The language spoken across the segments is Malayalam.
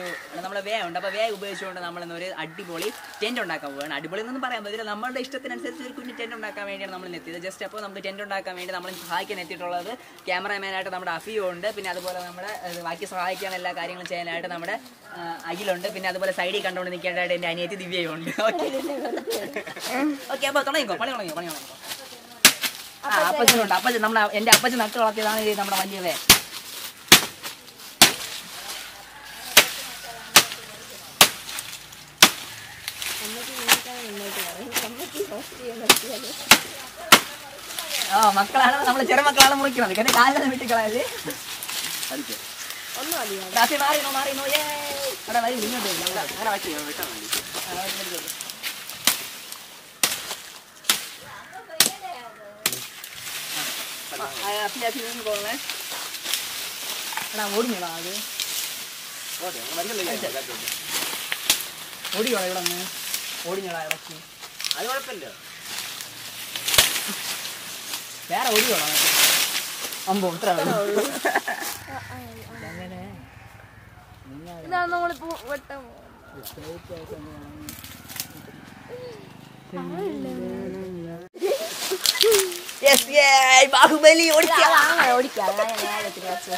കുറച്ച് നമ്മളെ വേ ഉണ്ട് അപ്പോൾ വേ ഉപയോഗിച്ചുകൊണ്ട് നമ്മൾ ഒരു അടിപൊളി ടെന്റ് ഉണ്ടാക്കാൻ പോവുകയാണ് അടിപൊളി എന്നൊന്നും പറയാൻ പറ്റില്ല നമ്മളുടെ ഇഷ്ടത്തിനനുസരിച്ച് ഒരു കുഞ്ഞു ടെന്റ് ഉണ്ടാക്കാൻ വേണ്ടിയാണ് നമ്മൾ എത്തിയത് ജസ്റ്റ് അപ്പോൾ നമുക്ക് ടെന്റ് ഉണ്ടാക്കാൻ വേണ്ടി നമ്മൾ സഹായിക്കാൻ എത്തിയിട്ടുള്ളത് ക്യാമറാമാനായിട്ട് നമ്മുടെ അഫിയോ ഉണ്ട് പിന്നെ അതുപോലെ നമ്മുടെ ഏഹ്, ബാക്കി സഹായിക്കാൻ എല്ലാ കാര്യങ്ങളും ചെയ്യാനായിട്ട് നമ്മുടെ ആ, അഖിലുണ്ട് പിന്നെ അതുപോലെ സൈഡിൽ കണ്ടുകൊണ്ട് നിൽക്കേണ്ടതായിട്ട് എൻ്റെ അനിയത്തി ദിവ്യയും ഉണ്ട് ഓക്കെ ഓക്കെ അപ്പോൾ തുടങ്ങിക്കോ പണി തുടങ്ങിയോ പണി തുടങ്ങിക്കോ ആ അപ്പച്ചനുണ്ട് അപ്പച്ചൻ നമ്മുടെ എൻ്റെ അപ്പച്ചൻ നട്ട് വളർത്തിയതാണ് ഇത് നമ്മുടെ വലിയ വേ ആ മക്കളാണ് നമ്മളെ ചെറുമക്കളാണ് മുറിക്കുന്നത് എന്നെ കാലിൽ വെട്ടിക്കളയല്ലേ ദാസി മാറിനോ മാറിനോ ഏ എടാ വരി ഇങ്ങോട്ട് വരൂ, ഇങ്ങോട്ട് വരൂ. ആ, വരി, വരി, വരി. ആ, ആ, അപ്പി, അപ്പി, ഇങ്ങ് പോകണേ. എടാ ഓടിഞ്ഞടാ അത് ഓടിയോടാ ഇവിടെ നിന്ന് ഓടിഞ്ഞടാ ഇറച്ചി അത് കുഴപ്പമില്ല വേറെ ഓടിയോടാ അമ്പോ ഇത്ര വേണം. ഇതാണ് നമ്മളിപ്പോ വെട്ടം Yes, yay, ബാഹുബലി ഓടിച്ചാ ഓടിക്കാം നേരെ തിരിച്ചു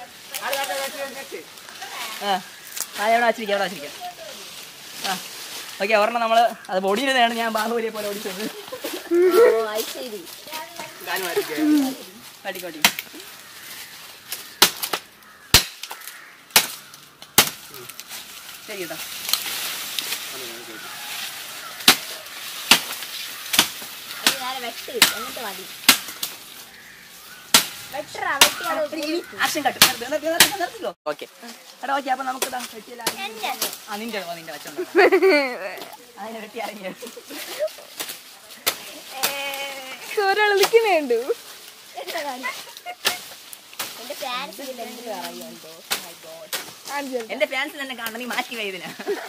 ആ ആ എവിടെ വച്ചിരിക്കാം എവിടെ വച്ചിരിക്കാം ആ ഓക്കെ ഒരെണ്ണം നമ്മൾ അത് ഓടിയിരുന്നതാണ് ഞാൻ ബാഹുബലിയെ പോലെ ഓടിച്ചത് ഓ അത് ശരി കാട്ടി കാട്ടി ശരി കേട്ടോ അത് നേരെ വെട്ട് എന്നിട്ട് മതി വെട്ടറാ വെട്ടിയാണ് ആക്ഷൻ കട്ട് നിർത്തിക്കോ ഓക്കെ എടാ ഓക്കെ അപ്പൊ നമുക്ക് ഇതാ വെട്ടിയില്ല ആ നിന്റെ ആ നിന്റെ വെച്ചോണ്ട് അതിനെ വെട്ടി ഇറങ്ങിയ ഒരാളിക്കുന്നുണ്ട് എന്റെ ഫാൻസ് എന്തെങ്കിലും അറിയുമോ മൈ ഗോഡ് എന്റെ ഫാൻസിൽ എന്നെ കാണണം നീ മാറ്റി വൈദിന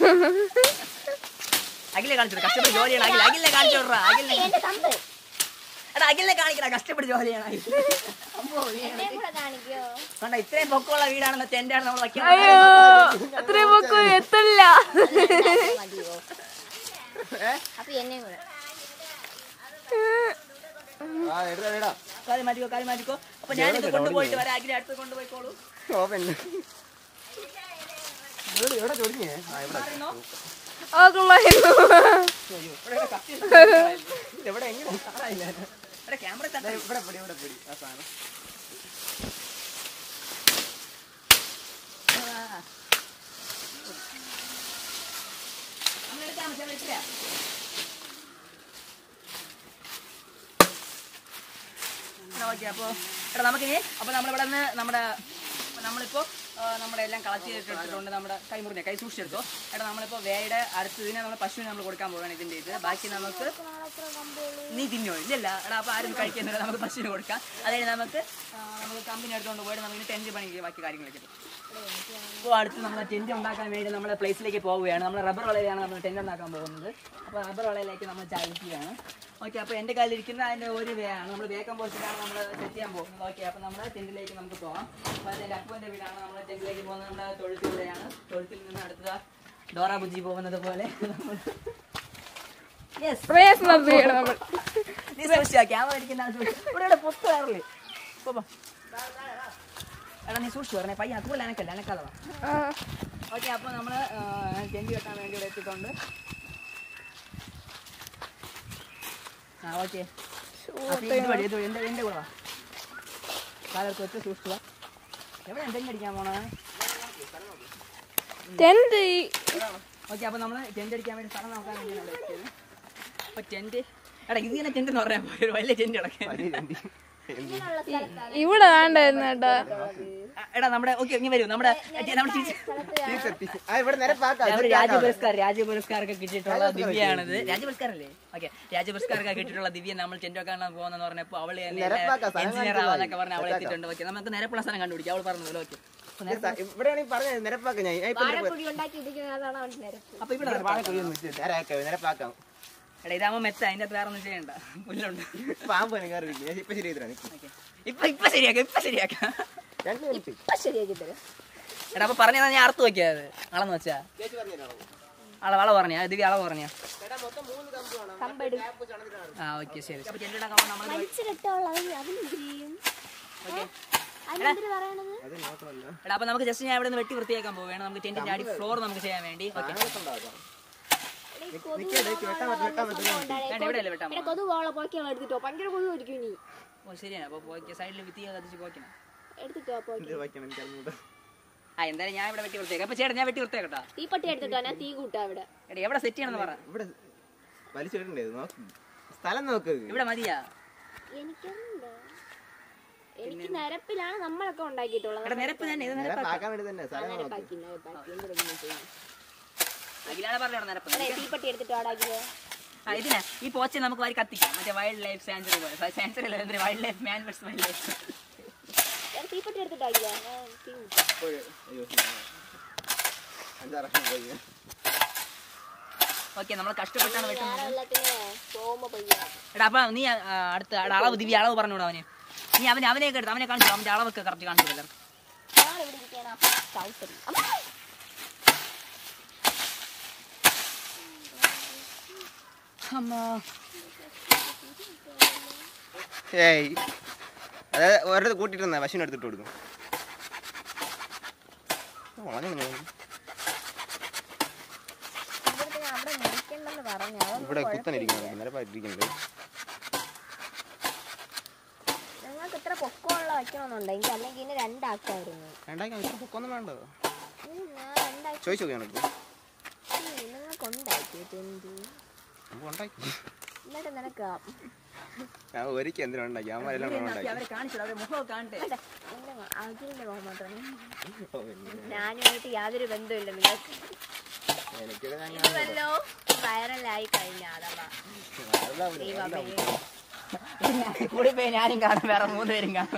അഖിലെ കാണിച്ചു കഷ്ടപ്പെട്ട് ജോലിയാണ് അഖില അഖിലെ കാണിച്ചു വിടറാ അഖിലെ എന്റെ തമ്പ് എടാ അഖിലെ കാണിക്കടാ കഷ്ടപ്പെട്ട് ജോലിയാണ് അഖിൽ. അമ്മോ, നീ എന്നെ കൂടെ കാണിക്കോ കണ്ടോ ഇത്രയും പൊക്കമുള്ള വീടാണെന്ന് ടെന്റാണ് നമ്മൾ വയ്ക്കാൻ അത്രയും പൊക്കോ എത്തില്ല മതിയോ അപ്പൊ എന്നെ കൂടെ ആ എടാ എടാ കാര്യം മാറ്റിക്കോ കാര്യം മാറ്റിക്കോ അപ്പൊ ഞാനിത് കൊണ്ടുപോയിട്ട് വരാം അഖിലെ അടുത്ത് കൊണ്ടുപോയിക്കോളൂ ഓപ്പൻ എവിടെ എവിടെ ചൊടിഞ്ഞേ ആ ഇവിടെ എവിടെ എങ്ങനെ കാണാനില്ല. എടാ ക്യാമറ ദേ, ഇവിടെ പിടി ഇവിടെ പിടി ആ സാധനം ഓക്കെ അപ്പോൾ എടാ നമുക്കിനി അപ്പോൾ നമ്മളിവിടെ നിന്ന് നമ്മുടെ നമ്മളിപ്പോൾ നമ്മുടെ എല്ലാം കളക്ട് ചെയ്തിട്ടുണ്ട് നമ്മുടെ കൈമുറിനെ കൈ സൂക്ഷിച്ചെടുത്തോ എടാ നമ്മളിപ്പോൾ വേയുടെ അടുത്ത് ഇതിനെ നമ്മൾ പശുവിനെ നമ്മൾ കൊടുക്കാൻ പോവുകയാണ് ഇതിൻ്റെ ഇത് ബാക്കി നമുക്ക് നീ തിന്നോ ഇല്ലല്ല എടാ അപ്പോൾ ആരും കഴിക്കുന്നില്ല നമുക്ക് പശുവിന് കൊടുക്കാം അതായത് നമുക്ക് ആ, നമുക്ക് കമ്പനി എടുത്തുകൊണ്ട് പോയിട്ട് നമുക്ക് ടെൻറ്റ് പണിക്ക് ബാക്കി കാര്യങ്ങളൊക്കെ ഇപ്പോൾ അടുത്ത് നമ്മൾ ടെൻറ്റ് ഉണ്ടാക്കാൻ വേണ്ടി നമ്മൾ പ്ലേസിലേക്ക് പോവുകയാണ് നമ്മൾ റബ്ബർ വളയിലാണ് നമ്മൾ ടെൻറ്റ് ഉണ്ടാക്കാൻ പോകുന്നത് അപ്പോൾ റബ്ബർ വളയിലേക്ക് നമ്മൾ ചാലിക്കുകയാണ് ഓക്കെ അപ്പോൾ എൻ്റെ കയ്യിലിരിക്കുന്ന അതിൻ്റെ ഒരു വേ ആണ് നമ്മൾ വേ കമ്പോസ്റ്റിലാണ് നമ്മൾ സെറ്റ് ചെയ്യാൻ പോകുന്നത് ഓക്കെ അപ്പോൾ നമ്മൾ ടെൻറ്റിലേക്ക് നമുക്ക് പോകാം അപ്പോൾ അതിൻ്റെ അപ്പൻ്റെ വീടാണ് നമ്മൾ ടെൻറ്റിലേക്ക് പോകുന്നത് നമ്മുടെ തൊഴുത്തിലൂടെയാണ് തൊഴുത്തിൽ നിന്ന് അടുത്ത ഡോറ ബുജി പോകുന്നത് പോലെ നമ്മൾ യെസ് നീ സൂക്ഷിച്ചാ ക്യാമറ അടിക്കുന്ന ആൾ സൂക്ഷിച്ചു ഇവിടെ ഇവിടെ പൊത്ത് കയറില്ലേ പോ, പോ. എടാ നീ സൂക്ഷിച്ചു പറഞ്ഞേ പയ്യ അതുപോലെ എനക്കല്ല എനക്കാതെ വാ ഓക്കെ അപ്പോൾ നമ്മൾ ടെൻറ്റ് കെട്ടാൻ വേണ്ടി ഇവിടെ എത്തിയിട്ടുണ്ട് ആ ഓക്കെ ഇതുവഴി ഇതുവഴി എൻ്റെ എൻ്റെ കൂടെ വാ കാലത്ത് വെച്ച് സൂക്ഷിച്ചു വാ എവിടെ ടെൻറ്റ് അടിക്കാൻ പോണേ ഓക്കെ അപ്പോൾ നമ്മൾ ടെൻറ്റ് അടിക്കാൻ വേണ്ടി സ്ഥലം നോക്കാൻ വേണ്ടിയാണ് ഇവിടെ എത്തിയത് അപ്പോൾ ടെൻറ്റ് എടാ ഇതിങ്ങനെ ടെൻറ്റ് എന്ന് പറയാൻ പോയി ഒരു വലിയ ടെൻറ്റ് കിടക്കാൻ ഇവിടെ വേണ്ടായിരുന്നു കേട്ടാ എടാ നമ്മുടെ ഓക്കെ ഇനി വരൂ നമ്മുടെ മറ്റേ നമ്മുടെ ടീച്ചർ ആ ഇവിടെ നിരപ്പാക്കാം നമ്മുടെ രാജ്യ പുരസ്കാർ രാജ്യ പുരസ്കാരൊക്കെ കിട്ടിയിട്ടുള്ള ദിവ്യയാണിത് രാജ്യ പുരസ്കാരല്ലേ ഓക്കെ രാജ്യ പുരസ്കാരൊക്കെ കിട്ടിയിട്ടുള്ള ദിവ്യ നമ്മൾ ടെന്റ് വെക്കാൻ പോകുന്നെന്ന് പറഞ്ഞപ്പോൾ അവള് നിരപ്പാക്കാം, സ്ഥലം എഞ്ചിനീയർ കാണിച്ചതാ ആവാന്നൊക്കെ പറഞ്ഞ് അവളെ എത്തിയിട്ടുണ്ട് ഓക്കെ നമുക്ക് നിരപ്പുള്ള സ്ഥലം കണ്ടുപിടിക്കാം അവൾ പറഞ്ഞത് ഓക്കെ ഇവിടെയാണെങ്കിൽ പറഞ്ഞത് നിരപ്പാക്കാം ഞാൻ ഞാൻ ഇപ്പൊ നിരപ്പ് കുടി ഉണ്ടാക്കി ഇരിക്കുന്നതാണ് അവന്റെ നിരപ്പ് അപ്പൊ ഇവിടെ ഇവിടെ വാഴക്കുഴി ഒന്ന് വെച്ച് നേരാക്കാം നിരപ്പാക്കാം എടാ ഇതാകുമ്പോ മെത്ത അതിന്റെ അകത്ത് വേറെ ഒന്നും ചെയ്യണ്ട പുല്ലുണ്ട് പാമ്പ് കയറി ഞാൻ ഇപ്പൊ ശരി ചെയ്തിട്ടാണ് ഓക്കെ ഇപ്പൊ ഇപ്പൊ ശരിയാക്കാം ഇപ്പൊ ശരിയാക്കാം രണ്ട് മിനിറ്റ് ഇപ്പൊ ശരിയാക്കി തരാം എടാ അപ്പൊ പറഞ്ഞാ ഞാൻ അർത്ഥം നോക്കിയത് അളന്ന് വെച്ചാ ചേച്ചി പറഞ്ഞിട്ടാണോ അളവ് അളവ് പറഞ്ഞാ ദിവ്യ അളവ് പറഞ്ഞാ ചേട്ടാ മൊത്തം മൂന്ന് കമ്പ് വേണം കമ്പെടു ആ ഓക്കെ ശരി അപ്പൊ ചെല്ലിടാൻ കവർ നമ്മൾ വലിച്ചിട്ടുള്ള അതിനെന്ത് ചെയ്യും അതിനെന്തിനു പറയണത് അത് നോക്കണല്ലോ എടാ അപ്പൊ നമുക്ക് ജസ്റ്റ് ഞാൻ ഇവിടെ നിന്ന് വെട്ടി വൃത്തിയാക്കാൻ പോവുകയാണ് നമുക്ക് ടെന്റിന്റെ അടി ഫ്ലോർ നമുക്ക് ചെയ്യാൻ വേണ്ടി ഓക്കെ സാധനങ്ങളൊക്കെ ഉണ്ടാക്കാം എടീ, കൊതു നിൽക്കേ വെട്ടാൻ പറ്റും വെട്ടാൻ പറ്റും ഉണ്ടായി. വേണ്ട ഇവിടെ അല്ലേ വെട്ടാൻ എടാ, കൊതു പോളെ പോക്കിയാണ് എടുത്തിട്ടോ ഭയങ്കര കൊതു ആയിരിക്കും ഇനി ഓ ശരിയാണ് അപ്പൊ പോയിക്ക് സൈഡിൽ വിത്തി കത്തിച്ച് പോക്കണം എടുത്തിട്ടോ പോക്കി ഇത് വയ്ക്കണം എനിക്ക് അറിഞ്ഞൂടാ ആ എന്തായാലും ഞാൻ ഇവിടെ വെട്ടി വൃത്തിയാക്കാം അപ്പൊ ചേട്ടാ ഞാൻ വെട്ടി വൃത്തിയാക്കട്ടാ തീപ്പട്ടി എടുത്തിട്ടോ ഞാൻ തീ കൂട്ടാ ഇവിടെ എടാ എവിടെ സെറ്റ് ചെയ്യണമെന്ന് പറ ഇവിടെ വലിച്ചിടണ്ടേ നോക്ക് സ്ഥലം നോക്ക് ഇവിടെ മതിയാ എനിക്കറിയില്ല എനിക്ക് നിരപ്പിലാണ് നമ്മളൊക്കെ ഉണ്ടാക്കിയിട്ടുള്ളത് എടാ നിരപ്പ് തന്നെ ഇത് നേരെ നിരപ്പ് പാക്കാൻ വേണ്ടി തന്നെ സ്ഥലം നോക്ക് നിരപ്പാക്കി നിരപ്പാക്കി എന്തെങ്കിലും ചെയ്യും അഖിലാണ് പറഞ്ഞോടാ നിരപ്പ് എടേ, തീപ്പട്ടി എടുത്തിട്ടോ ആടാക്കിയത് ആ ഇതിനാ ഈ പോച്ച നമുക്ക് വാരി കത്തിക്കാം മറ്റേ വൈൽഡ് ലൈഫ് സാഞ്ചുറി പോലെ സാഞ്ചുറി അല്ല എന്തൊരു wild life man west wild life എടാ, തീപ്പട്ടി എടുത്തിട്ടോ ആക്കിയതാ ഞാൻ തീ കൂട്ടാ. ഇപ്പോഴ് അയ്യോ അഞ്ചാറ് വർഷം പോയി ഓക്കെ നമ്മൾ കഷ്ടപ്പെട്ടാണ് വെട്ടുന്നത് വേറെ എല്ലാത്തിനെ പോകുമ്പോ പയ്യ എടാ അപ്പൊ നീ ആ, അടുത്ത എടാ, അളവ് ദിവ്യ അളവ് പറഞ്ഞുകൂടാ അവന് നീ അവനെ അവനെയൊക്കെ എടുത്ത് അവനെ കാണിച്ചു അവന്റെ അളവൊക്കെ കറക്റ്റ് കാണിച്ചു കൊടുക്കാം ഞാൻ ഇവിടെ ഇരിക്കാനാ ചവിട്ടടി അമ്മ അമ്മ ഏയ് അതായത് ഒരിടത്ത് കൂട്ടിയിരുന്ന പശുവിനെ എടുത്തിട്ട് കൊടുക്കും വളഞ്ഞു ഇവിടുത്തെ ഞാൻ അവിടെ നിൽക്കണ്ടെന്ന് പറഞ്ഞു അതൊന്നും ഇവിടെ കുത്തനിരിക്കുന്നു നിരപ്പായിട്ടിരിക്കുന്നുണ്ട് നിങ്ങൾക്ക് ഇത്ര പൊക്കമുള്ള വയ്ക്കണമെന്നുണ്ടെങ്കിൽ അല്ലെങ്കിൽ ഇതിന് രണ്ടാക്കായിരുന്നു രണ്ടാക്കി ഇത്ര പൊക്കൊന്നും വേണ്ടോ ഉം, ഞാൻ രണ്ടാക്കി ചോദിച്ചു നോക്കി നിനക്ക് നിങ്ങൾക്ക് ഉണ്ടാക്കിയിട്ട് എന്ത് നമുക്ക് ഉണ്ടാക്കി എന്നിട്ട് നിനക്ക് ഞാൻ ഒരിക്കൽ എന്തിനാ ഉണ്ടാക്കി അമ്മരെല്ലാം ഉണ്ടാക്കി അവരെ കാണിച്ചു അവരെ മുഖമൊക്കെ കാണട്ടെ എന്റെ അഖിലിന്റെ മുഖം മാത്രമാണ് ഓ, പിന്നെ ഞാനുമായിട്ട് യാതൊരു ബന്ധമില്ല നിങ്ങൾക്ക് എനിക്കിത് ഞാൻ ഇത് വല്ലോ വൈറലായി കഴിഞ്ഞ അഥവാ അതെല്ലാം ദൈവമേ കൂടി പോയി ഞാനും കാണും വേറെ മൂന്ന് പേരും കാണും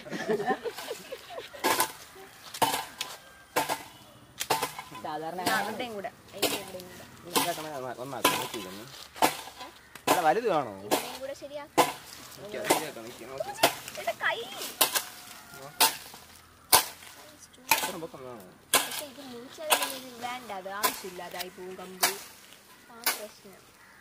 സാധാരണ അവിടെയും കൂടെ അതിന്റെ ഇവിടെയും കൂടെ ഒന്നാക്കാം നോക്കിയിരുന്നു അല്ല വലുത് കാണോ ഇവിടെയും കൂടെ ശരിയാക്കാം എനിക്ക് അത് ശരിയാക്കാം നിക്ക് നോക്ക്. എന്റെ കൈ ഇത്രയും പൊക്കം വേണോ പക്ഷെ ഇത് മുറിച്ചതിൽ ഇത് വേണ്ട അത് ആവശ്യമില്ല അതായി പോവും കമ്പ് ആ പ്രശ്നം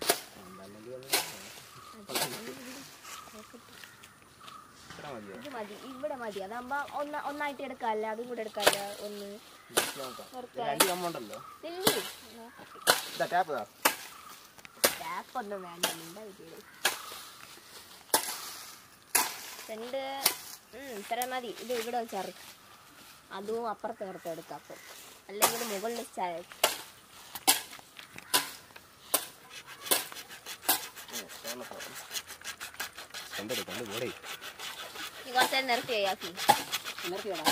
ഇത്ര മതിയോ ഇത് മതി ഇവിടെ മതി അതാകുമ്പോ ഒന്ന ഒന്നായിട്ട് എടുക്കാല്ല അതും കൂടെ എടുക്കാല്ല ഒന്ന് ഇത് രണ്ട് കമ്മുണ്ടല്ലോ ഇല്ലേ ഇതാ ടാപ്പ് ഇതാ ടാപ്പ് ഒന്നും വേണ്ട ഉണ്ടാവില്ലേ രണ്ട് ഉം, ഇത്ര മതി ഇത് ഇവിടെ വെച്ചറി അതും അപ്പുറത്ത് ഇപ്പുറത്ത് എടുക്കാം അപ്പം അല്ലെങ്കിൽ മുകളിൽ ചായ കണ്ടെടുക്കും കണ്ട് പോടേ നീ കുറച്ച് നേരം നിർത്തി ആക്കി നിർത്തിയോടാ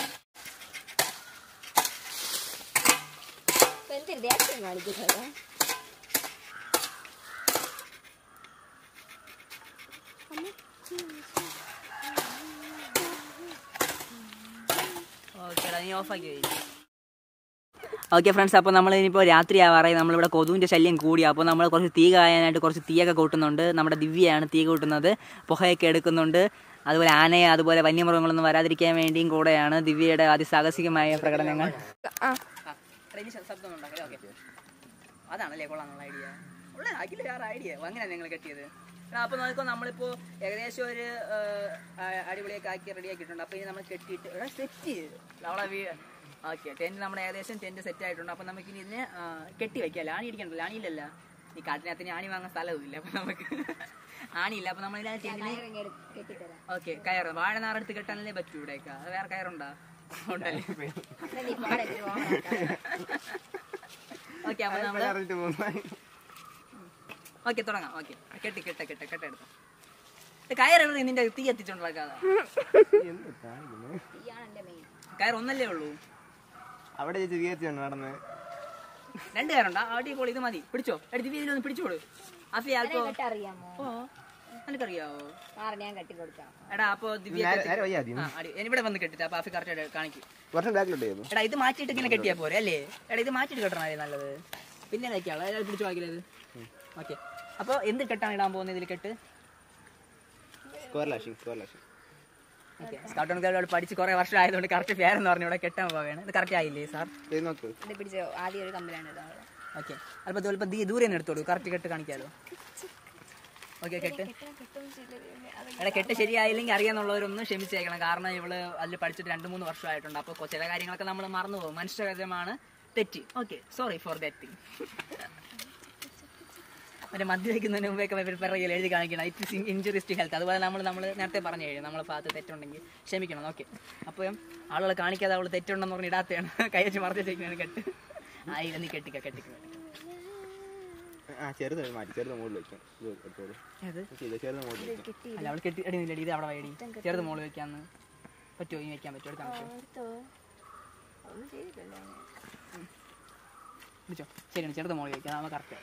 എന്തൊരു ദേഷ്യം കാണിക്കുന്നത് ഓക്കെ നീ ഓഫാക്കി ഓക്കെ ഫ്രണ്ട്സ് അപ്പോൾ നമ്മൾ ഇനിയിപ്പോൾ രാത്രി ആവാറായി നമ്മളിവിടെ കൊതുവിൻ്റെ ശല്യം കൂടി അപ്പോൾ നമ്മൾ കുറച്ച് തീ കായാനായിട്ട് കുറച്ച് തീയൊക്കെ കൂട്ടുന്നുണ്ട് നമ്മുടെ ദിവ്യയാണ് തീ കൂട്ടുന്നത് പുകയൊക്കെ എടുക്കുന്നുണ്ട് അതുപോലെ ആനയെ അതുപോലെ വന്യമൃഗങ്ങളൊന്നും വരാതിരിക്കാൻ വേണ്ടിയും കൂടെയാണ് ദിവ്യയുടെ അതിസാഹസികമായ പ്രകടനങ്ങൾ ശബ്ദം അതാണല്ലേ കൊള്ളാം ഐഡിയ ഉള്ള അഖില വേറെ ഐഡിയ അങ്ങനെ നിങ്ങൾ കെട്ടിയത് അപ്പോൾ നോക്കിക്കോ നമ്മളിപ്പോൾ ഏകദേശം ഒരു ആ, അടിപൊളിയൊക്കെ ആക്കി റെഡി ആക്കിയിട്ടുണ്ട് അപ്പോൾ ഇനി നമ്മൾ കെട്ടിയിട്ട് ഇവിടെ സെറ്റ് നമ്മളെ വീ ഓക്കെ ടെൻറ്റ് നമ്മുടെ ഏകദേശം ടെൻറ്റ് സെറ്റ് ആയിട്ടുണ്ട് അപ്പോൾ നമുക്ക് ഇനി ഇതിനെ ആ, കെട്ടി വെക്കാം ആണി ഇടിക്കണ്ടല്ലോ ആണിയില്ലല്ല ഈ കാട്ടിനകത്തിന് ആണി വാങ്ങാൻ സ്ഥലമില്ല അപ്പോൾ നമുക്ക് ആണിയില്ല അപ്പോൾ നമ്മൾ ഇതിനകത്ത് ടെൻറ്റിന് കെട്ടിത്തരാം ഓക്കെ കയറ് വാഴ നാറെടുത്ത് കെട്ടാനല്ലേ പറ്റൂ ഇവിടെയൊക്കെ അത് വേറെ കയറുണ്ടോ ഉണ്ടല്ലേ നീ പാടെ ഇത്തിരി ഓണാക്കാം. ഓക്കെ അപ്പോൾ നമ്മൾ അറിഞ്ഞിട്ട് പോകുന്ന ഓക്കെ തുടങ്ങാം ഓക്കെ കെട്ടി കെട്ട കെട്ട കെട്ടെടുത്തു കയറിടുന്നത് നിന്റെ തീ എത്തിച്ചോണ്ടാക്കാതെ എന്ത് കാണിക്കുന്നു ഇയാണ് എന്റെ മെയിൻ കയർ ഒന്നല്ലേ ഉള്ളൂ അവിടെ ചേച്ചി വിചാരിച്ചാണ് നടന്ന് രണ്ട് കയറുണ്ടോ അടിപൊളി ഇത് മതി പിടിച്ചോ എടുത്ത് ഇതിലൊന്ന് പിടിച്ചോളൂ അഫി അല്പോ കെട്ടറിയാമോ ഓ നിനക്കറിയാവോ മാറി ഞാൻ കെട്ടി കൊടുക്കാം എടാ അപ്പൊ ദിവ്യ നേരെ നേരെ വയ്യ ആദ്യം ആ അടി ഇവിടെ വന്ന് കെട്ടിട്ട് അപ്പൊ അഫി കറക്റ്റ് കാണിക്കും കുറച്ചും ബാക്കിലോട്ട് ചെയ്തു എടാ ഇത് മാറ്റിയിട്ട് ഇങ്ങനെ കെട്ടിയാ പോരെ അല്ലേ എടാ ഇത് മാറ്റിയിട്ട് കെട്ടണല്ലേ നല്ലത് പിന്നെ കഴിക്കാളോ അയാൾ പിടിച്ചു വാക്കിയത് ഓക്കെ അപ്പൊ എന്ത് കെട്ടാണ് ഇടാൻ പോകുന്നത് ഇതിൽ കെട്ട് square lashing square lashing okay scout and guide പഠിച്ച് കുറെ വർഷം ആയതുകൊണ്ട് കറക്റ്റ് പേരെന്ന് പറഞ്ഞു ഇവിടെ കെട്ടാൻ പോവുകയാണ് ഇത് കറക്റ്റ് ആയില്ലേ സാർ ചെയ്ത് നോക്ക് ഇത് പിടിച്ചോ ആദ്യം ഒരു കമ്പനിയാണ് ഇതാണ് ഓക്കെ അല്പം അല്പം ദീ ദൂരെ നിന്ന് എടുത്തോളൂ കറക്റ്റ് കെട്ട് കാണിക്കാലോ ഓക്കെ കെട്ട് എടാ കെട്ട് ശരിയായില്ലെങ്കിൽ അറിയാന്നുള്ളവരൊന്നും ക്ഷമിച്ചേക്കണം കാരണം ഇവള് അതിൽ പഠിച്ചിട്ട് രണ്ട് മൂന്ന് വർഷമായിട്ടുണ്ട് അപ്പോൾ ചില കാര്യങ്ങളൊക്കെ നമ്മൾ മറന്നു പോകും മനുഷ്യകരമാണ് തെറ്റ് okay sorry for that thing മറ്റേ മദ്യവെക്കുന്നതിന് മുമ്പേക്ക് പിറകിൽ എഴുതി കാണിക്കണം ഇറ്റ് ഇഞ്ചുറീസ് ടു ഹെൽത്ത് അതുപോലെ നമ്മൾ നമ്മൾ നേരത്തെ പറഞ്ഞു കഴിഞ്ഞു നമ്മളെ ഭാഗത്ത് തെറ്റുണ്ടെങ്കിൽ ക്ഷമിക്കണം ഓക്കെ അപ്പം ആളുകൾ കാണിക്കാതെ അവൾ തെറ്റുണ്ടെന്ന് പറഞ്ഞ് ഇടാത്തയാണ് കൈ വെച്ച് മറച്ചു വെച്ചിരിക്കുകയാണ് കെട്ട് ആ ഇല്ല നീ കെട്ടിക്ക കെട്ടിക്ക ആ ചെറുത് മാറ്റി ചെറുത് മുകളിൽ വെക്കാം ഇത് എടുത്തോളൂ ഏത് ഇത് ചെറുത് മുകളിൽ വെക്കാം അല്ല അവൾ കെട്ടി അടിയില്ല ഇത് അവിടെ വൈഡി ചെറുത് മോള് വെക്കാന്ന് പറ്റുമോ ഇനി വെക്കാൻ പറ്റുമോ എടുക്കാൻ പറ്റുമോ ഒന്നും ചെയ്തില്ലല്ലോ വിളിച്ചോ ശരിയാണ് ചെറുത് മോള് വെക്കാം അതാവുമ്പോൾ കറക്റ്റ്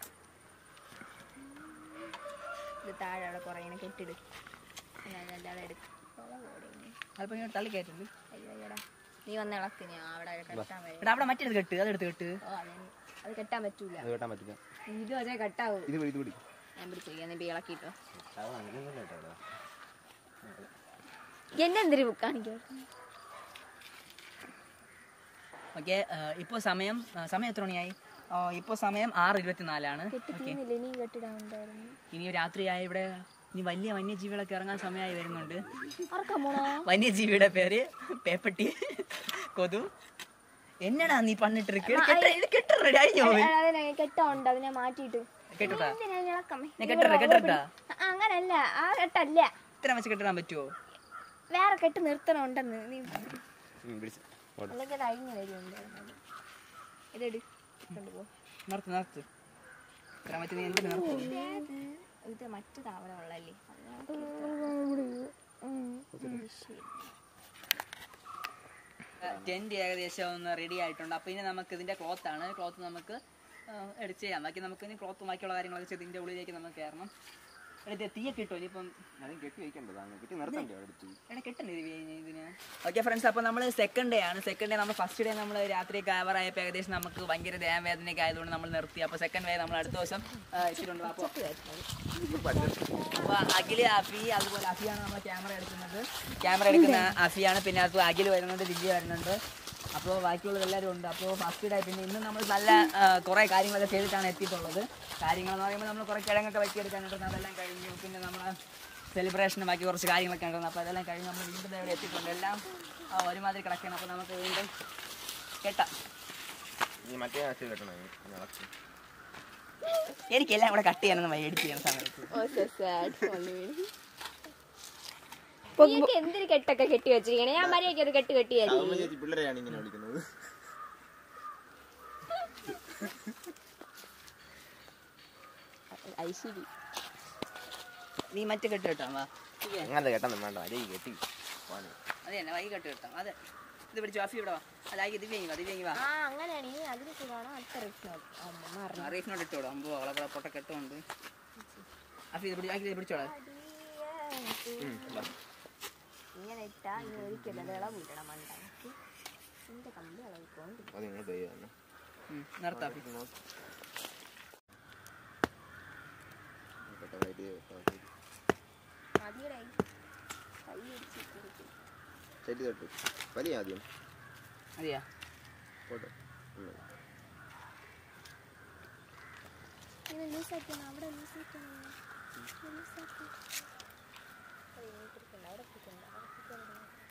ഇത് താഴെ അവിടെ കുറേ ഇങ്ങനെ കെട്ടിട് ഞാൻ അല്ലാതെ എടുക്കും അതിപ്പോൾ ഇങ്ങനെ തള്ളി കയറ്റുണ്ട് അയ്യോ അയ്യോടാ നീ വന്ന ഇളക്ക് ഞാൻ അവിടെ കെട്ടാൻ വരും എടാ അവിടെ മറ്റേത് കെട്ട് അതെടുത്ത് കെട്ട് ഓ അതെ അത് കെട്ടാൻ പറ്റൂല അത് കേട്ടാൻ പറ്റില്ല ഇത് വെച്ചാൽ കെട്ടാവൂ ഇത് പിടി ഇത് പിടി ഞാൻ പിടിച്ചു നീ ഇളക്കിട്ടോ അത് അങ്ങനെയൊന്നും കേട്ടോ എന്നെ എന്തിനു കാണിക്കോ ഓക്കെ ഇപ്പോൾ സമയം ആ, സമയം എത്ര മണിയായി ഇപ്പോൾ സമയം ആറ് ഇരുപത്തിനാലാണ് ഓക്കെ കെട്ടിക്കുന്നില്ല ഇനിയും കെട്ടിടാനുണ്ടായിരുന്നു ഇനി രാത്രിയായി ഇവിടെ ഇനി വലിയ വന്യജീവികളൊക്കെ ഇറങ്ങാൻ സമയമായി വരുന്നുണ്ട് ആർക്കാ മോണോ വന്യജീവിയുടെ പേര് പേപ്പട്ടി കൊതു എന്നടാ നീ പണിട്ടിരിക്ക് ഇത് കെട്ട റെഡി ആയിഞ്ഞോ അതിനെ കെട്ടുണ്ട് അതിനെ മാറ്റിയിട്ട് കെട്ടട്ടാ എന്തിനാ ഇളക്കമേ ഞാൻ കെട്ടട്ടെ കെട്ടട്ടാ ആ, അങ്ങനല്ല ആ കെട്ടല്ല ഇത്ര വെച്ച് കെട്ടിടാൻ പറ്റുമോ വേറെ കെട്ട് നിർത്തണുണ്ടെന്ന് നീ പിടിച്ച് ഓട്. അതൊക്കെ കഴിഞ്ഞ വരുന്നുണ്ട് ഇതെടു കൊണ്ടുപോ നിർത്ത് നിർത്ത് ഇത്ര മറ്റേ നീ എന്തിനു നിർത്തും ഇത് മറ്റു താവള ഉള്ളല്ലേ ടെന്റ് ഏകദേശം ഒന്ന് റെഡി ആയിട്ടുണ്ട് അപ്പോൾ ഇനി നമുക്ക് ഇതിന്റെ ക്ലോത്ത് ആണ് ക്ലോത്ത് നമുക്ക് എടുത്ത് ചെയ്യാം ബാക്കി നമുക്ക് ഇനി ക്ലോത്ത് ബാക്കിയുള്ള കാര്യങ്ങളൊക്കെ ചെയ്ത് ഇതിന്റെ ഉള്ളിലേക്ക് നമുക്ക് കയറണം എടുത്ത് തീയൊക്കെ ഇട്ടോ ഇനിയിപ്പം അതും കെട്ടി വെക്കേണ്ടതാണ് കെട്ടി നിർത്തണ്ടേ അവിടെ എടുത്ത് എടാ കെട്ടണ്ടേ ഇത് കഴിഞ്ഞ് ഇതിന് ഓക്കെ ഫ്രണ്ട്സ് അപ്പോൾ നമ്മൾ സെക്കൻഡ് ഡേ ആണ് സെക്കൻഡ് ഡേ നമ്മൾ ഫസ്റ്റ് ഡേ നമ്മൾ രാത്രി കവറായപ്പോൾ ഏകദേശം നമുക്ക് ഭയങ്കര ദേഹവേദനയൊക്കെ ആയതുകൊണ്ട് നമ്മൾ നിർത്തി അപ്പോൾ സെക്കൻഡ് ഡേ നമ്മൾ അടുത്ത ദിവസം ആ, ഇച്ചിട്ടുണ്ട് അപ്പോൾ അപ്പോൾ അഖില് അഫി അതുപോലെ അഫിയാണ് നമ്മൾ ക്യാമറ എടുക്കുന്നത് ക്യാമറ എടുക്കുന്ന അഫിയാണ് പിന്നെ അത് അഖിൽ വരുന്നുണ്ട് ദിവ്യ വരുന്നുണ്ട് അപ്പോൾ ബാക്കിയുള്ളത് എല്ലാവരും ഉണ്ട് അപ്പോൾ ഫസ്റ്റ് ഡേ പിന്നെ ഇന്ന് നമ്മൾ നല്ല ആ, കുറേ കാര്യങ്ങളൊക്കെ ചെയ്തിട്ടാണ് എത്തിയിട്ടുള്ളത് കാര്യങ്ങളെന്ന് പറയുമ്പോൾ നമ്മൾ കുറേ കിഴങ്ങൊക്കെ വെട്ടിയെടുക്കാനുണ്ട് അതെല്ലാം കഴിഞ്ഞു പിന്നെ നമ്മൾ സെലിബ്രേഷനും ബാക്കി കുറച്ച് കാര്യങ്ങളൊക്കെ ഉണ്ടായിരുന്നു അപ്പോൾ അതെല്ലാം കഴിഞ്ഞ് നമ്മൾ വീണ്ടും ദേ ഇവിടെ എത്തിയിട്ടുണ്ട് എല്ലാം ആ, ഒരുമാതിരി കിടക്കണം അപ്പോൾ നമുക്ക് വീണ്ടും കെട്ടാം ഈ മറ്റേ ആശയം കെട്ടണം ഇനി ഇളക്കി. എനിക്കെല്ലാം കൂടെ കട്ട് ചെയ്യാനൊന്നും വയ്യ എഡിറ്റ് ചെയ്യുന്ന സമയത്ത് നീയൊക്കെ എന്തിന് കെട്ടൊക്കെ കെട്ടി വെച്ചിരിക്കണേ ഞാൻ മര്യാദയ്ക്ക് ഒരു കെട്ട് കെട്ടിയായിരുന്നു അമ്മ ചേച്ചി പിള്ളേരെയാണ് ഇങ്ങനെ വിളിക്കുന്നത് ഐശ്വരി നീ മറ്റേ കെട്ട് കെട്ടാം വാ അങ്ങനത്തെ കെട്ടണം വേണ്ട അതേ കെട്ടി പോവാന്. അത് തന്നെ വൈകി കെട്ട് കെട്ടാം അതെ ഇത് പിടിച്ചു അഫി ഇവിടെ വാ അതായി ദിവ്യെങ്കി വാ ദിവ്യെങ്കി വാ ആ അങ്ങനെയാണ് ഈ അതിന് സുഖമാണോ അടുത്ത റിസ്ക് അമ്മ അറിഞ്ഞു റീഫിനോട് ഇട്ടോളൂ അമ്പോ അവളെ കൂടെ പൊട്ട കെട്ടുണ്ട് അഫി ഇത് പിടി അഫി ഇത് പിടിച്ചോളാം ഉം, വാ. ഇങ്ങനെ ഇട്ടാ ഇനി ഒരിക്കലും അത് ഇളവ് വിടണം മണ്ടാക്കി എന്റെ കമ്പി ഇളവിക്കൊണ്ട് അത് ഇങ്ങോട്ട് ചെയ്യാന്ന് നിർത്താം അഫി കെട്ട വൈദ്യുതി മതിയുടെ കൈ അടിച്ചിട്ട് ശരി തൊട്ട് വലിയ ആദ്യം അതെയാ പോട്ടെ ഉം. ഇങ്ങനെ ലൂസാക്കണം അവിടെ ലൂസാക്കണം ലൂസാക്കി അവിടെ എത്തിക്കണ്ട അവിടെ എത്തിക്കണ്ട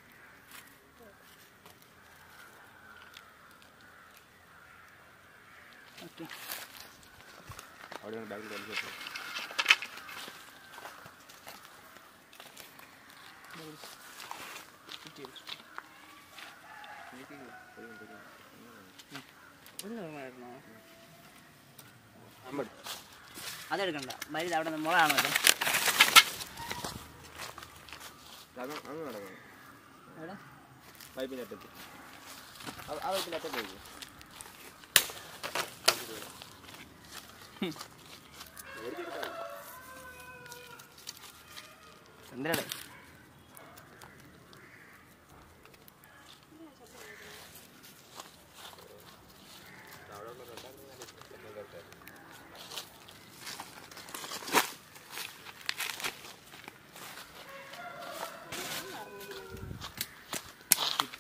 ഓക്കെ അവിടെ നിന്ന് ബാഗിൽ വലിച്ചിട്ടു ഒന്നും അമ്പത് അതെടുക്കണ്ട വലുത് അവിടെ നിന്ന് മുളകാണല്ലോ അത് അങ്ങ് നടക്കണം എവിടെ പൈപ്പിൻ്റെ അറ്റത്ത് ആ- ആ പൈപ്പിൻ്റെ അറ്റത്ത് പോയി എന്തിനാണ്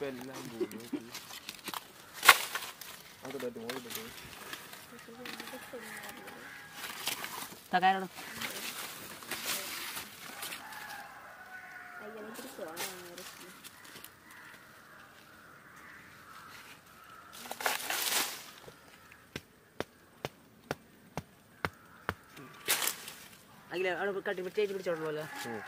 ഇപ്പൊ എല്ലാം പോകുന്നു അത് പറ്റും ഓടി പറ്റും തകാരോട് അയ്യോ എനിക്ക് ചോളം അഖില അവിടെ കട്ടി ചേച്ചി പിടിച്ചോളൂല്ലോ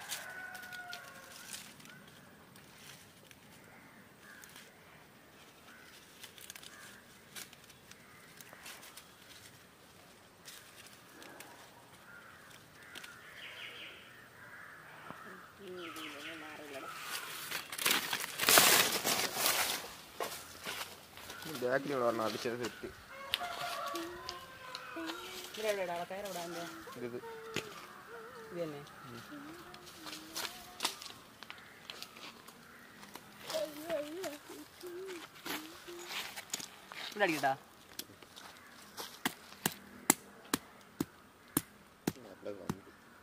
ബാക്കിലൂടെ പറഞ്ഞ അതിശയ സെറ്റ് ഇത് ഇത് തന്നെ ഇവിടെ അടിക്കട്ടാ നല്ല കമ്പി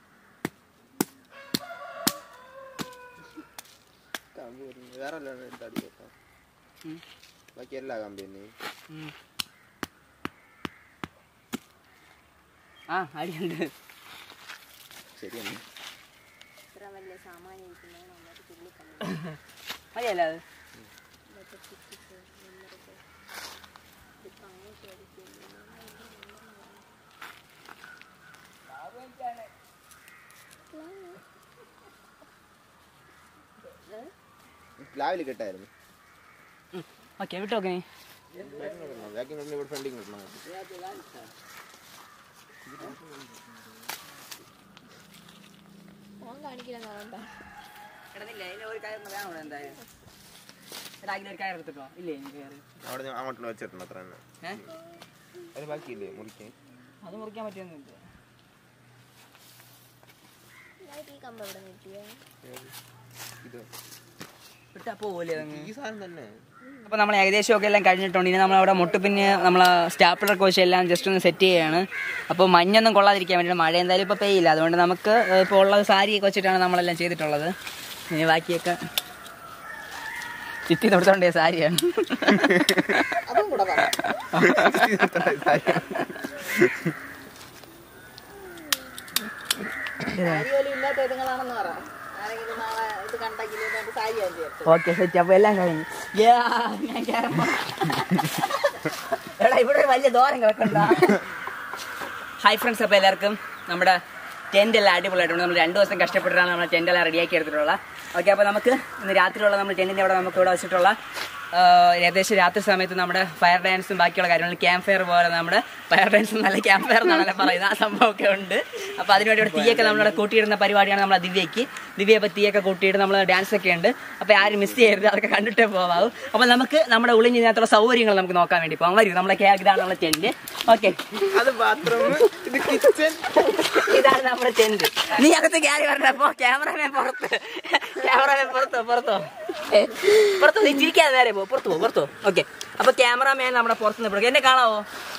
കമ്പി വരുന്നു. വേറെ എല്ലാം എടുത്ത് അടി കേട്ടോ ഉം. ബാക്കി എല്ലാ കമ്പി തന്നെ ഉം. ആ അടിയുണ്ട് ശരിയാണ് ഇത്ര വലിയ സാമാനം ഇരിക്കുന്നത് നന്നായിട്ട് തുള്ളിക്കണ്ടു മതിയല്ല അത് ഇതൊക്കെ ചുറ്റിച്ച് നിന്നിട്ട് ഇതിപ്പോ അങ്ങോട്ട് അടിക്കുന്നു പ്ലാവിൽ കിട്ടായിരുന്നു ഓക്കെ വിട്ടോക്കെ ബാക്കി ഇവിടെ ഫ്രണ്ടിങ് കിട്ടണം ഫോൺ കാണിക്കില്ലെന്ന് പറയണ്ട എടാ ഇല്ല ഇതിന് ഒരു കയർ വേണം ഇവിടെ എന്തായാലും എടാ അതിന് ഒരു കയർ എടുത്തിട്ടോ ഇല്ലേ എനിക്ക് കയറ് അവിടെ ഞാൻ അങ്ങോട്ട് വെച്ചിട്ടുണ്ട് അത്ര തന്നെ ഏഹ് അത് ബാക്കിയില്ലേ മുറിക്കാൻ അത് മുറിക്കാൻ പറ്റിയൊന്നുമില്ല ഈ കമ്പ് എവിടെ കിട്ടിയോ ഇത് വിട്ടാ പോലെ ഈ സാധനം തന്നെ അപ്പോൾ നമ്മൾ ഏകദേശം ഒക്കെ എല്ലാം കഴിഞ്ഞിട്ടുണ്ട് ഇനി നമ്മൾ അവിടെ മുട്ടുപിന്ന് നമ്മൾ സ്റ്റാപ്ലർ കോച്ച് എല്ലാം ജസ്റ്റ് ഒന്ന് സെറ്റ് ചെയ്യുകയാണ് അപ്പോൾ മഞ്ഞൊന്നും കൊള്ളാതിരിക്കാൻ വേണ്ടി മഴ എന്തായാലും ഇപ്പോൾ പെയ്യില്ല അതുകൊണ്ട് നമുക്ക് ഇപ്പോൾ ഉള്ളത് സാരിയൊക്കെ വെച്ചിട്ടാണ് നമ്മളെല്ലാം ചെയ്തിട്ടുള്ളത് ഇനി ബാക്കിയൊക്കെ ചുറ്റി തൊടുത്തോണ്ടേ സാരിയാണ് ഓക്കെ സെറ്റ് അപ്പോൾ എല്ലാം കഴിഞ്ഞു യാ, ഞാൻ കയറുമ്പോ എടാ ഇവിടെ ഒരു വലിയ ദോരം കിടക്കണ്ട ഹായ് ഫ്രണ്ട്സ് അപ്പോൾ എല്ലാവർക്കും നമ്മുടെ ടെൻ്റ് എല്ലാം അടിപൊളിയായിട്ടുണ്ട് നമ്മൾ രണ്ട് ദിവസം കഷ്ടപ്പെട്ടിട്ടാണ് നമ്മൾ ടെൻ്റ് എല്ലാം റെഡിയാക്കി എടുത്തിട്ടുള്ളത് ഓക്കെ അപ്പോൾ നമുക്ക് ഇന്ന് രാത്രിയുള്ള നമ്മൾ ടെൻറ്റിൻ്റെ അവിടെ നമുക്ക് ഇവിടെ വെച്ചിട്ടുള്ള ആ, ഏകദേശം രാത്രി സമയത്ത് നമ്മുടെ ഫയർ ഡാൻസും ബാക്കിയുള്ള കാര്യങ്ങളും ക്യാമ്പ് ഫയർ പോലെ നമ്മുടെ ഫയർ ഡാൻസും നല്ല ക്യാമ്പ് ഫയർ എന്നാണല്ലോ പറയുന്നത് ആ സംഭവമൊക്കെ ഉണ്ട് അപ്പോൾ അതിനുവേണ്ടി ഇവിടെ തീയൊക്കെ നമ്മളിവിടെ കൂട്ടിയിടുന്ന പരിപാടിയാണ് നമ്മളെ ദിവ്യയ്ക്ക് ദിവ്യ ഇപ്പോൾ തീയൊക്കെ കൂട്ടിയിട്ട് നമ്മൾ ഡാൻസ് ഒക്കെ ഉണ്ട് അപ്പോൾ ആരും മിസ് ചെയ്യരുത് അതൊക്കെ കണ്ടിട്ടേ പോകാവൂ അപ്പോൾ നമുക്ക് നമ്മുടെ ഉളിഞ്ഞതിനകത്തുള്ള സൗകര്യങ്ങൾ നമുക്ക് നോക്കാൻ വേണ്ടി പോകാം വരും നമ്മളെ കേ ഇതാണ് നമ്മുടെ ടെൻറ്റ് ഓക്കെ അത് ബാത്റൂം ഇത് കിച്ചൺ ഇതാണ് നമ്മുടെ ടെന്റ് നീ അകത്ത് കയറി വരണപ്പോ ക്യാമറമാൻ പുറത്ത് ക്യാമറമാൻ പുറത്തോ പുറത്തോ ഏ, പുറത്തോ നീ ചിരിക്കാതെ നേരെ പോ പുറത്തു പോ പുറത്തോ ഓക്കെ അപ്പൊ ക്യാമറമാൻ നമ്മുടെ പുറത്ത് നിന്ന് എന്നെ കാണാവോ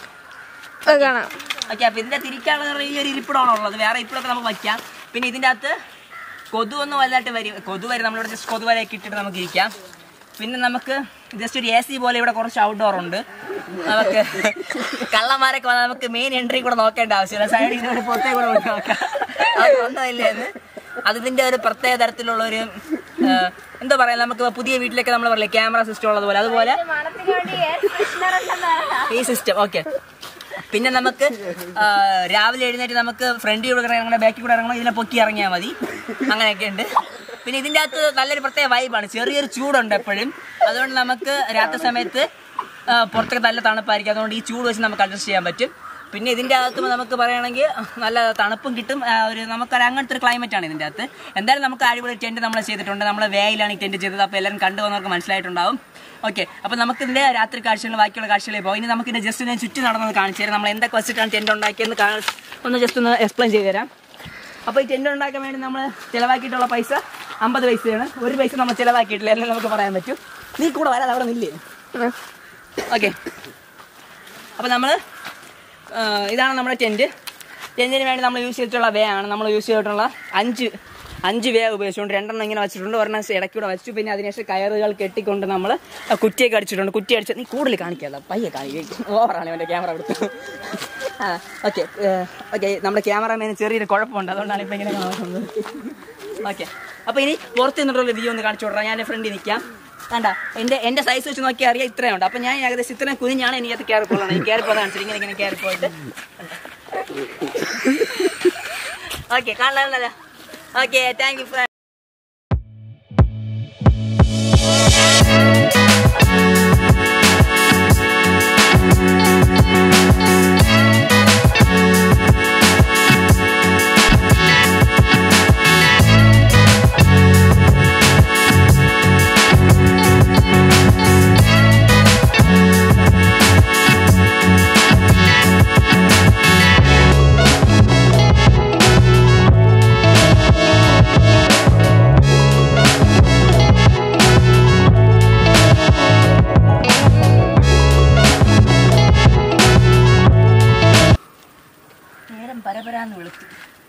കാണാം ഓക്കെ അപ്പൊ ഇതിന്റെ തിരിക്കാനുള്ള ഈ ഒരു ഇരിപ്പിടാണ് ഉള്ളത് വേറെ ഇരിപ്പിടൊക്കെ നമുക്ക് വയ്ക്കാം പിന്നെ ഇതിന്റെ അകത്ത് കൊതു ഒന്നും വലുതായിട്ട് വരും കൊതു വരും നമ്മളിവിടെ ജസ്റ്റ് കൊതുവരെയൊക്കെ ഇട്ടിട്ട് നമുക്ക് ഇരിക്കാം പിന്നെ നമുക്ക് ജസ്റ്റ് ഒരു എ സി പോലെ ഇവിടെ കുറച്ച് ഔട്ട്ഡോർ ഉണ്ട് നമുക്ക് കള്ളന്മാരൊക്കെ വന്നാൽ നമുക്ക് മെയിൻ എൻട്രി കൂടെ നോക്കേണ്ട ആവശ്യമില്ല സൈഡിൽ നിന്ന് പുറത്തേക്ക് കൂടെ പോയി നോക്കാം അതൊന്നുമില്ലേ എന്ന് അതിന്റെ ഒരു പ്രത്യേക തരത്തിലുള്ള ഒരു ആ, എന്താ പറയാ നമുക്ക് പുതിയ വീട്ടിലൊക്കെ നമ്മൾ പറയില്ലേ ക്യാമറ സിസ്റ്റം ഉള്ളതുപോലെ അതുപോലെ മണത്തിന് വേണ്ടി എയർ ഫ്രഷ്നർ ഉണ്ടെന്ന് ഈ സിസ്റ്റം ഓക്കെ പിന്നെ നമുക്ക് ആ, രാവിലെ എഴുന്നേറ്റ് നമുക്ക് ഫ്രണ്ട് കൂടെ ഇറങ്ങണം ബാക്കിൽ കൂടെ ഇറങ്ങണം ഇതിനെ പൊക്കി ഇറങ്ങിയാൽ മതി അങ്ങനെയൊക്കെ ഉണ്ട് പിന്നെ ഇതിൻ്റെ അകത്ത് നല്ലൊരു പ്രത്യേക വൈബാണ് ചെറിയൊരു ചൂടുണ്ട് എപ്പോഴും അതുകൊണ്ട് നമുക്ക് രാത്രി സമയത്ത് ആ, പുറത്തൊക്കെ നല്ല തണുപ്പായിരിക്കും അതുകൊണ്ട് ഈ ചൂട് വെച്ച് നമുക്ക് അഡ്ജസ്റ്റ് ചെയ്യാൻ പറ്റും പിന്നെ ഇതിൻ്റെ അകത്ത് നമുക്ക് പറയുകയാണെങ്കിൽ നല്ല തണുപ്പും കിട്ടും ആ, ഒരു നമുക്കൊരു അങ്ങനത്തെ ഒരു ക്ലൈമറ്റ് ആണ് ഇതിൻ്റെ അകത്ത് എന്തായാലും നമുക്ക് അടിപൊളി ടെൻറ്റ് നമ്മൾ ചെയ്തിട്ടുണ്ട് നമ്മൾ വേയിലാണ് ഈ ടെൻറ്റ് ചെയ്തത് അപ്പോൾ എല്ലാവരും കണ്ടു വന്നവർക്ക് മനസ്സിലായിട്ടുണ്ടാവും ഓക്കെ അപ്പോൾ നമുക്ക് ഇതിൻ്റെ രാത്രി കാഴ്ചകൾ ബാക്കിയുള്ള കാഴ്ചകളിൽ പോകും ഇനി നമുക്ക് ഇതിൻ്റെ ജസ്റ്റ് ഞാൻ ചുറ്റി നടന്നത് കാണിച്ചു തരാം നമ്മൾ എന്തൊക്കെ വെച്ചിട്ടാണ് ടെൻറ്റ് ഉണ്ടാക്കിയെന്ന് കാ- ഒന്ന് ജസ്റ്റ് ഒന്ന് എക്സ്പ്ലെയിൻ ചെയ്ത് തരാം അപ്പോൾ ഈ ടെൻറ്റ് ഉണ്ടാക്കാൻ വേണ്ടി നമ്മൾ ചിലവാക്കിയിട്ടുള്ള പൈസ അമ്പത് പൈസയാണ് ഒരു പൈസ നമ്മൾ ചിലവാക്കിയിട്ടില്ല എല്ലാം നമുക്ക് പറയാൻ പറ്റും നീ കൂടെ വരാതെ അവിടെ നില്ലേ ഓക്കെ അപ്പോൾ നമ്മൾ ഇതാണ് നമ്മുടെ ടെൻറ്റ് ടെൻറ്റിന് വേണ്ടി നമ്മൾ യൂസ് ചെയ്തിട്ടുള്ള വേ ആണ് നമ്മൾ യൂസ് ചെയ്തിട്ടുള്ള അഞ്ച് അഞ്ച് വേ ഉപയോഗിച്ചുകൊണ്ട് രണ്ടെണ്ണം ഇങ്ങനെ വെച്ചിട്ടുണ്ട് ഒരെണ്ണം ഇടയ്ക്കൂടെ വെച്ചു പിന്നെ അതിനുശേഷം കയറുകൾ കെട്ടിക്കൊണ്ട് നമ്മൾ കുറ്റിയൊക്കെ അടിച്ചിട്ടുണ്ട് കുറ്റി അടിച്ച് നീ കൂടുതൽ കാണിക്കാതെ പയ്യെ കാണിക്കും ഓവറാണ് അവൻ്റെ ക്യാമറ കൊടുത്തു ആ ഓക്കെ ഓക്കെ നമ്മുടെ ക്യാമറമാന് ചെറിയൊരു കുഴപ്പമുണ്ട് അതുകൊണ്ടാണ് ഇപ്പം ഇങ്ങനെ കാണുന്നത് ഓക്കെ അപ്പോൾ ഇനി പുറത്ത് നിന്നിട്ടുള്ള വ്യൂ ഒന്ന് കാണിച്ചു വിടാം ഞാൻ എൻ്റെ ഫ്രണ്ടിൽ നിൽക്കാം കണ്ട എൻ്റെ എൻ്റെ സൈസ് വെച്ച് നോക്കിയാൽ അറിയാം ഇത്രയുണ്ട് അപ്പം ഞാൻ ഏകദേശം ഇത്രയും കുഞ്ഞാണ് എനിക്കത് കയറി പോകുന്നത് ഈ കയറി പോകാൻ കാണിച്ചിട്ട് ഇങ്ങനെ ഇങ്ങനെ കയറി പോയിട്ട് ഓക്കെ കാണാനല്ല ഓക്കെ താങ്ക് യു ഫ്രണ്ട് നേരം പരപരാന്ന് വിളിച്ചു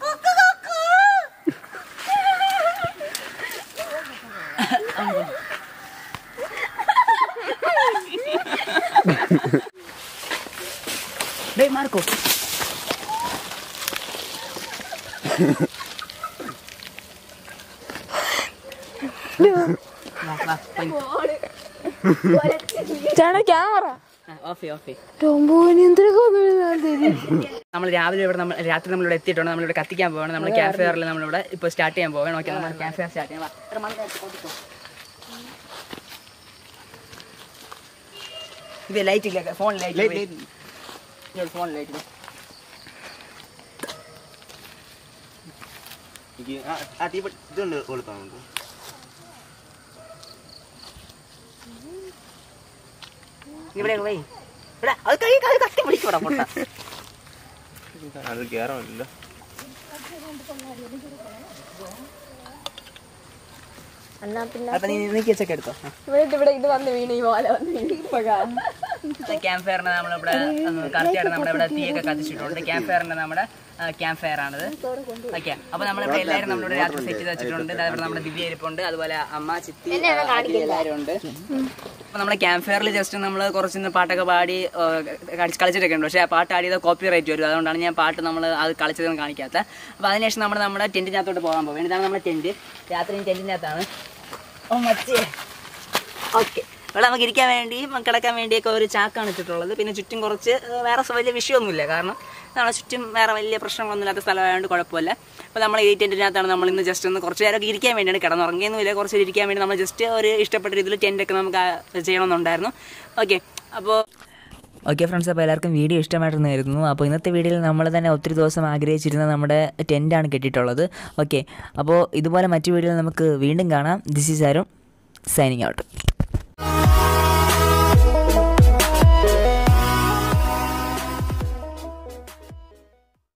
ഡേയ് മാർക്കോ വാ, വാ, പോയി. ചേട്ടാ ക്യാമറ ആ, ഓഫ് ചെയ്യ്, ഓഫ് ചെയ്യ്. എന്തൊക്കെ നമ്മൾ രാവിലെ ഇവിടെ നമ്മൾ രാത്രി നമ്മളിവിടെ എത്തിയിട്ടുണ്ട് നമ്മളിവിടെ കത്തിക്കാൻ പോവാണ് നമ്മൾ ക്യാമ്പ് ഫെയറിൽ നമ്മളിവിടെ ഇപ്പോൾ സ്റ്റാർട്ട് ചെയ്യാൻ പോവാണ് ഓക്കെ നമ്മൾ ക്യാമ്പ് ഫെയർ സ്റ്റാർട്ട് ചെയ്യാം വാ. എടാ, മണ്ണ് എടുത്ത് കൊണ്ടിക്കോ. ഇത് ലൈറ്റ് ഇല്ല ഫോൺ ലൈറ്റ് ഫോൺ ലൈറ്റ് എനിക്ക് ആ- ആ തീ പെ- ഇതുണ്ട് കൊടുത്താൽ നമുക്ക് ഇവിടെ പോയി ഇവിടെ അത് കൈ കൈ കത്തി പിടിക്കൂടാ പൊട്ട അത് കയറാമല്ലോ എന്നാ പിന്നെ അപ്പൊ നീ നീക്കി വെച്ചൊക്കെ എടുത്തോ ഇവിടെ ഇവിടെ ഇത് വന്ന് വീണ് ഈ ഓല വന്ന് വീണ് ഇപ്പൊ കാണാം ക്യാമ്പ് ഫെയറിന് നമ്മളിവിടെ കറക്റ്റായിട്ട് നമ്മുടെ ഇവിടെ തീയൊക്കെ കത്തിച്ചിട്ടുണ്ട് ക്യാമ്പ് ഫെയറിന്റെ നമ്മുടെ ക്യാമ്പ് ഫെയർ ആണിത് ഓക്കെ അപ്പൊ നമ്മളിവിടെ എല്ലാവരും നമ്മളിവിടെ രാത്രി സെറ്റ് ചെയ്ത് വെച്ചിട്ടുണ്ട് ദാ ഇവിടെ നമ്മുടെ ദിവ്യ ഇരിപ്പുണ്ട് അതുപോലെ അമ്മ ചിത്തി ആദി എല്ലാവരും ഉണ്ട് അപ്പൊ നമ്മുടെ ക്യാമ്പ് ഫെയറിൽ ജസ്റ്റ് നമ്മൾ കുറച്ച് പാട്ടൊക്കെ പാടി ആ, കളിച്ച് കളിച്ചിട്ടൊക്കെ ഉണ്ട് പക്ഷേ ആ പാട്ട് ആടിയത് കോപ്പി റൈറ്റ് വരും അതുകൊണ്ടാണ് ഞാൻ പാട്ട് നമ്മൾ അത് കളിച്ചതൊന്നും കാണിക്കാത്ത അപ്പോൾ അതിനുശേഷം നമ്മൾ നമ്മുടെ ടെൻറ്റിനകത്തോട്ട് പോകാൻ പോകും ഇതാണ് നമ്മുടെ ടെൻറ്റ് രാത്രി ടെൻറ്റിനകത്താണ് ഓ മച്ചേ ഓക്കെ ഇവിടെ നമുക്ക് ഇരിക്കാൻ വേണ്ടിയും കിടക്കാൻ വേണ്ടിയൊക്കെ ഒരു ചാക്കാണ് ഇട്ടിട്ടുള്ളത് പിന്നെ ചുറ്റും കുറച്ച് ഏഹ്, വേറെ സ- വലിയ വിഷയമൊന്നുമില്ല കാരണം നമ്മളെ ചുറ്റും വേറെ വലിയ പ്രശ്നങ്ങളൊന്നും ഇല്ലാത്ത സ്ഥലമായതുകൊണ്ട് കുഴപ്പമില്ല അപ്പോൾ നമ്മൾ ഈ ടെൻറ്റിനകത്താണ് നമ്മൾ ഇന്ന് ജസ്റ്റ് ഒന്ന് കുറച്ച് നേരമൊക്കെ ഇരിക്കാൻ വേണ്ടിയാണ് കിടന്നുറങ്ങിയൊന്നുമില്ല കുറച്ച് നേരം ഇരിക്കാൻ വേണ്ടി നമ്മൾ ജസ്റ്റ് ഒരു ഇഷ്ടപ്പെട്ട രീതിയിൽ ടെൻറ്റൊക്കെ നമുക്ക് ആ ചെയ്യണമെന്നുണ്ടായിരുന്നു ഓക്കെ അപ്പോൾ ഓക്കെ ഫ്രണ്ട്സ് അപ്പോൾ എല്ലാവർക്കും വീഡിയോ ഇഷ്ടമായിട്ടെന്ന് കരുതുന്നു അപ്പോൾ ഇന്നത്തെ വീഡിയോയിൽ നമ്മൾ തന്നെ ഒത്തിരി ദിവസം ആഗ്രഹിച്ചിരുന്ന നമ്മുടെ ടെൻറ്റാണ് കെട്ടിയിട്ടുള്ളത് ഓക്കെ അപ്പോൾ ഇതുപോലെ മറ്റു വീഡിയോയിൽ നമുക്ക് വീണ്ടും കാണാം this is Arun signing out